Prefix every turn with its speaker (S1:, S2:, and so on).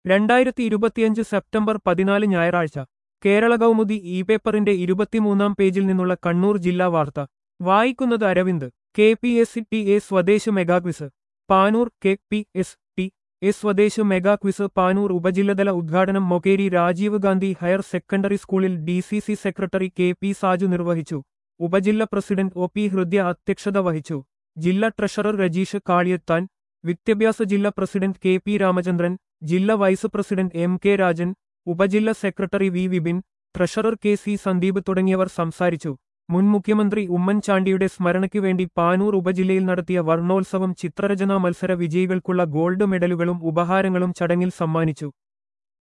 S1: രണ്ടായിരത്തി ഇരുപത്തിയഞ്ച് സെപ്റ്റംബർ പതിനാല് ഞായറാഴ്ച കേരള കൗമുദി ഇ പേപ്പറിന്റെ ഇരുപത്തിമൂന്നാം പേജിൽ നിന്നുള്ള കണ്ണൂർ ജില്ലാ വാർത്ത വായിക്കുന്നത് Aravind K P S C T A Swadesh mega quiz Panoor K P S T A Swadesh mega quiz Panoor ഉപജില്ലതല ഉദ്ഘാടനം മൊകേരി രാജീവ് ഗാന്ധി ഹയർ സെക്കൻഡറി സ്കൂളിൽ D C C secretary K P Saju നിർവഹിച്ചു ഉപജില്ല പ്രസിഡന്റ് ഒ പി ഹൃദയ അധ്യക്ഷത വഹിച്ചു ജില്ലാ ട്രഷറർ രജീഷ് കാളിയത്താൻ വിദ്യാഭ്യാസ ജില്ലാ പ്രസിഡന്റ് കെ പി രാമചന്ദ്രൻ ജില്ലാ vice president M K Rajan ഉപജില്ലാ secretary V Vipin treasurer K C Sandeep തുടങ്ങിയവർ സംസാരിച്ചു മുൻ മുഖ്യമന്ത്രി ഉമ്മൻചാണ്ടിയുടെ സ്മരണയ്ക്കു വേണ്ടി പാനൂർ ഉപജില്ലയിൽ നടത്തിയ വർണ്ണോത്സവം ചിത്രരചനാ മത്സര വിജയികൾക്കുള്ള ഗോൾഡ് മെഡലുകളും ഉപഹാരങ്ങളും ചടങ്ങിൽ സമ്മാനിച്ചു